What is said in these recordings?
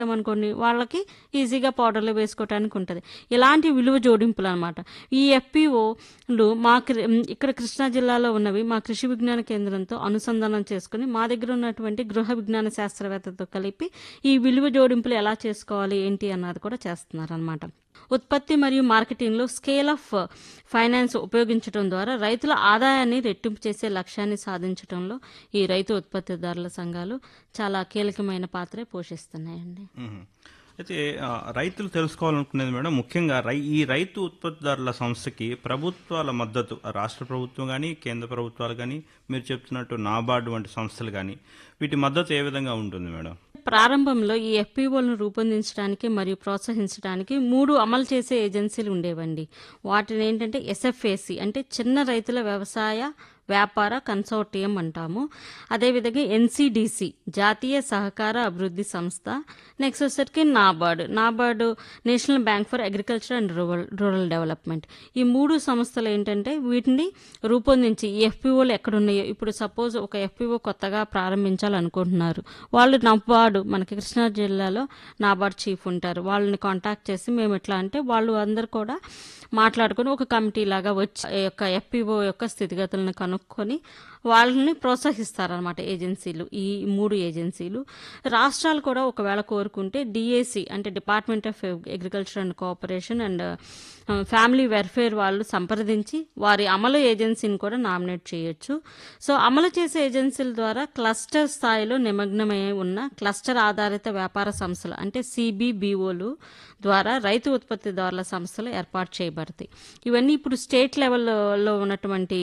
అనుకోండి వాళ్ళకి ఈజీగా పౌడర్లో వేసుకోవడానికి ఉంటుంది ఇలాంటి విలువ జోడింపులు అనమాట ఈ ఎఫ్పిఓలు మా కృ- ఇక్కడ కృష్ణా జిల్లాలో ఉన్నవి మా కృషి విజ్ఞాన కేంద్రంతో అనుసంధానం చేసుకుని మా దగ్గర ఉన్నటువంటి గృహ విజ్ఞాన శాస్త్రవేత్తతో కలిపి ఈ విలువ జోడింపులు ఎలా చేసుకోవాలి ఏంటి అన్నది కూడా చేస్తున్నారు అనమాట ఉత్పత్తి మరియు మార్కెటింగ్లో స్కేల్ ఆఫ్ ఫైనాన్స్ ఉపయోగించడం ద్వారా రైతుల ఆదాయాన్ని రెట్టింపు చేసే లక్ష్యాన్ని సాధించడంలో ఈ రైతు ఉత్పత్తిదారుల సంఘాలు చాలా కీలకమైన పాత్ర పోషిస్తున్నాయండి మ్మ్. అయితే ఆ, రైతులు తెలుసుకోవాలనుకునేది మేడం ముఖ్యంగా రై ఈ రైతు ఉత్పత్తిదారుల సంస్థకి ప్రభుత్వాల మద్దతు ఆ రాష్ట్ర ప్రభుత్వం కానీ కేంద్ర ప్రభుత్వాలు కానీ మీరు చెప్తున్నట్టు నాబార్డు వంటి సంస్థలు కానీ వీటి మద్దతు ఏ విధంగా ఉంటుంది మేడం ప్రారంభంలో ఈ ఎఫ్పిఓలను రూపొందించడానికి మరియు ప్రోత్సహించడానికి మూడు అమలు చేసే ఏజెన్సీలు ఉండేవండి వాటిని ఏంటంటే ఎస్ఎఫ్ఏసి అంటే చిన్న రైతుల వ్యవసాయ వ్యాపార కన్సోర్టియం అంటాము అదేవిధంగా ఎన్సిడిసి జాతీయ సహకార అభివృద్ధి సంస్థ నెక్స్ట్ వచ్చేసరికి NABARD NABARD National Bank for Agriculture and Rural Rural Development ఈ మూడు సంస్థలు ఏంటంటే వీటిని రూపొందించి ఈ ఎఫ్పిఓలు ఎక్కడున్నాయో ఇప్పుడు సపోజ్ ఒక ఎఫ్పిఓ కొత్తగా ప్రారంభించాలనుకుంటున్నారు వాళ్ళు నబార్డు మనకి కృష్ణా జిల్లాలో నాబార్డ్ చీఫ్ ఉంటారు వాళ్ళని కాంటాక్ట్ చేసి మేము ఎట్లా అంటే వాళ్ళు అందరు కూడా మాట్లాడుకొని ఒక కమిటీ లాగా వచ్చి ఈ యొక్క ఎఫ్పిఓ యొక్క స్థితిగతులను కనుక్కొని వాళ్ళని ప్రోత్సహిస్తారనమాట ఏజెన్సీలు ఈ మూడు ఏజెన్సీలు రాష్ట్రాలు కూడా ఒకవేళ కోరుకుంటే డిఏసి అంటే Department of Agriculture and Cooperation and Family Welfare వాళ్ళు సంప్రదించి వారి అమలు ఏజెన్సీని కూడా నామినేట్ చేయొచ్చు సో అమలు చేసే ఏజెన్సీల ద్వారా క్లస్టర్ స్థాయిలో నిమగ్నమై ఉన్న క్లస్టర్ ఆధారిత వ్యాపార సంస్థలు అంటే సిబిబిఓలు ద్వారా రైతు ఉత్పత్తిదారుల సంస్థలు ఏర్పాటు చేయబడతాయి ఇవన్నీ ఇప్పుడు స్టేట్ లెవెల్లో ఉన్నటువంటి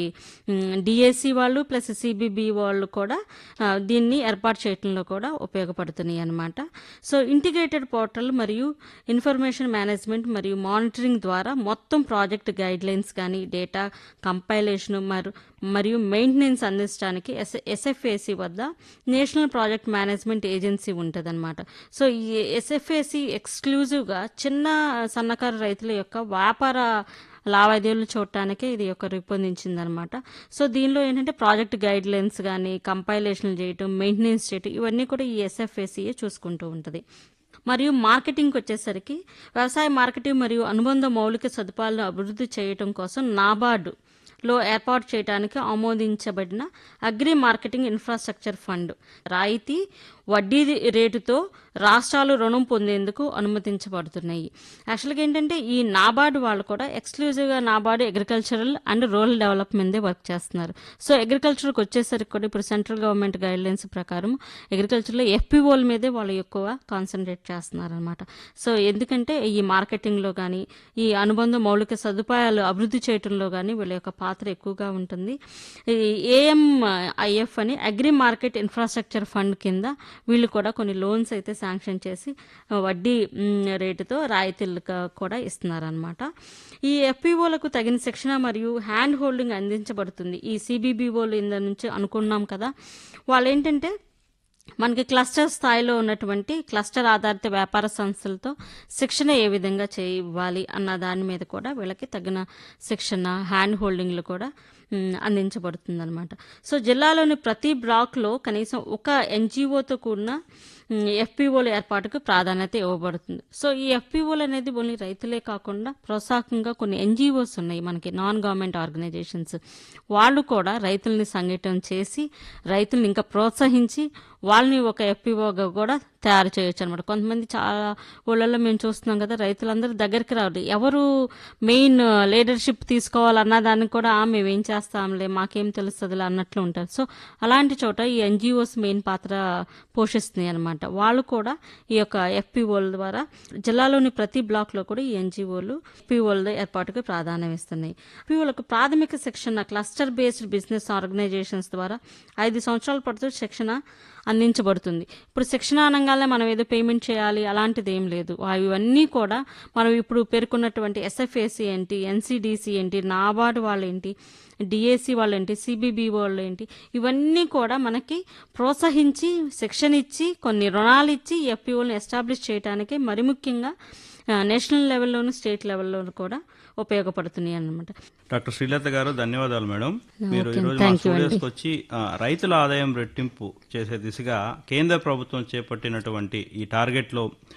డిఏసి వాళ్ళు ప్లస్ సిబిబి వాళ్ళు కూడా ఆ, దీన్ని ఏర్పాటు చేయడంలో కూడా ఉపయోగపడుతున్నాయి అన్నమాట సో ఇంటిగ్రేటెడ్ పోర్టల్ మరియు ఇన్ఫర్మేషన్ మేనేజ్మెంట్ మరియు మానిటరింగ్ ద్వారా మొత్తం ప్రాజెక్ట్ గైడ్ లైన్స్ కానీ డేటా కంపైలేషన్ మరియు మరియు మెయింటెనెన్స్ అందించడానికి ఎస్ ఎస్ఎఫ్ఏసి వద్ద నేషనల్ ప్రాజెక్ట్ మేనేజ్మెంట్ ఏజెన్సీ ఉంటుందన్నమాట సో ఈ ఎస్ఎఫ్ఏసి ఎక్స్క్లూజివ్గా చిన్న సన్నకారు రైతుల యొక్క వ్యాపార లావాదేవీలు చూడటానికే ఇది ఒక రూపొందించింది అనమాట సో దీనిలో ఏంటంటే ప్రాజెక్ట్ గైడ్ లైన్స్ కానీ కంపైలేషన్లు చేయటం మెయింటెనెన్స్ చేయటం ఇవన్నీ కూడా ఈ ఎస్ఎఫ్ఏసీఏ చూసుకుంటూ ఉంటుంది మరియు మార్కెటింగ్కి వచ్చేసరికి వ్యవసాయ మార్కెటింగ్ మరియు అనుబంధ మౌలిక సదుపాయాలను అభివృద్ధి చేయటం కోసం నాబార్డు లో ఏర్పాటు చేయడానికి ఆమోదించబడిన అగ్రి మార్కెటింగ్ ఇన్ఫ్రాస్ట్రక్చర్ ఫండ్ రాయితీ వడ్డీ రేటుతో రాష్ట్రాలు రుణం పొందేందుకు అనుమతించబడుతున్నాయి యాక్చువల్గా ఏంటంటే ఈ నాబార్డు వాళ్ళు కూడా ఎక్స్క్లూజివ్గా NABARD agricultural and rural development work చేస్తున్నారు సో అగ్రికల్చర్కి వచ్చేసరికి కూడా ఇప్పుడు సెంట్రల్ గవర్నమెంట్ గైడ్ లైన్స్ ప్రకారం అగ్రికల్చర్లో ఎఫ్పిఓల మీదే వాళ్ళు ఎక్కువ కాన్సన్ట్రేట్ చేస్తున్నారు అనమాట సో ఎందుకంటే ఈ మార్కెటింగ్లో కానీ ఈ అనుబంధ మౌలిక సదుపాయాలు అభివృద్ధి చేయడంలో కానీ వీళ్ళ యొక్క పాత్ర ఎక్కువగా ఉంటుంది ఈ ఏఎంఐఎఫ్ అని అగ్రి మార్కెట్ ఇన్ఫ్రాస్ట్రక్చర్ ఫండ్ కింద వీళ్ళు కూడా కొన్ని లోన్స్ అయితే శాంక్షన్ చేసి ఆ, వడ్డీ మ్, రేటుతో రాయితీలుగా కూడా ఇస్తున్నారనమాట ఈ ఎఫ్పిఓలకు తగిన శిక్షణ మరియు హ్యాండ్ హోల్డింగ్ అందించబడుతుంది ఈ సిబిబిఓలు ఇంద నుంచి అనుకున్నాం కదా వాళ్ళు ఏంటంటే మనకి క్లస్టర్ స్థాయిలో ఉన్నటువంటి క్లస్టర్ ఆధారిత వ్యాపార సంస్థలతో శిక్షణ ఏ విధంగా చేయాలి అన్న దాని మీద కూడా వీళ్ళకి తగిన శిక్షణ హ్యాండ్ హోల్డింగ్లు కూడా అందించబడుతుంది అనమాట సో జిల్లాలోని ప్రతి బ్లాక్లో కనీసం ఒక ఎన్జిఓతో కూడిన ఎఫ్పిఓల ఏర్పాటుకు ప్రాధాన్యత ఇవ్వబడుతుంది సో ఈ ఎఫ్పిఓలు అనేది ఓన్లీ రైతులే కాకుండా ప్రోత్సాహకంగా కొన్ని ఎన్జిఓస్ ఉన్నాయి మనకి నాన్ గవర్నమెంట్ ఆర్గనైజేషన్స్ వాళ్ళు కూడా రైతుల్ని సంఘటన చేసి రైతుల్ని ఇంకా ప్రోత్సహించి వాళ్ళని ఒక ఎఫ్పిఓగా కూడా తయారు చేయొచ్చు అనమాట కొంతమంది చాలా ఊళ్ళల్లో మేము చూస్తున్నాం కదా రైతులందరూ దగ్గరికి రావాలి ఎవరు మెయిన్ లీడర్షిప్ తీసుకోవాలన్న దానికి కూడా "ఆ, మేమేం చేస్తాంలే మాకేం తెలుస్తుందిలే అన్నట్లు ఉంటారు సో అలాంటి చోట ఈ ఎన్జిఓస్ మెయిన్ పాత్ర పోషిస్తున్నాయి అనమాట వాళ్ళు కూడా ఈ యొక్క ఎఫ్పిఓల ద్వారా జిల్లాలోని ప్రతి బ్లాక్లో కూడా ఈ ఎన్జిఓలు ఎఫ్పిఓల ఏర్పాటుకు ప్రాధాన్యం ఇస్తున్నాయి ఎఫ్పిఓలకు ప్రాథమిక శిక్షణ క్లస్టర్ బేస్డ్ బిజినెస్ ఆర్గనైజేషన్స్ ద్వారా ఐదు సంవత్సరాల పాటు శిక్షణ అందించబడుతుంది ఇప్పుడు శిక్షణ అనగానే మనం ఏదో పేమెంట్ చేయాలి అలాంటిది ఏం లేదు ఇవన్నీ కూడా మనం ఇప్పుడు పేర్కొన్నటువంటి ఎస్ఎఫ్ఏసి ఏంటి ఎన్సిడిసి ఏంటి నాబార్డు వాళ్ళు ఏంటి డిఏసి వాళ్ళు ఏంటి సిబిబి వాళ్ళు ఏంటి ఇవన్నీ కూడా మనకి ప్రోత్సహించి శిక్షణ ఇచ్చి కొన్ని రుణాలు ఇచ్చి ఎఫ్పిఓలను ఎస్టాబ్లిష్ చేయడానికి మరి ముఖ్యంగా ఆ, నేషనల్ లెవెల్లోను స్టేట్ లెవెల్లోను కూడా ఉపయోగపడుతున్నాయి అన్నమాట డాక్టర్ శ్రీలత గారు ధన్యవాదాలు మేడం మీరు ఓకే, ఈరోజు మా థాంక్యూ అండి. స్టూడియోస్కి వచ్చి ఆ, రైతుల ఆదాయం రెట్టింపు చేసే దిశగా కేంద్ర ప్రభుత్వం చేపట్టినటువంటి ఈ టార్గెట్లో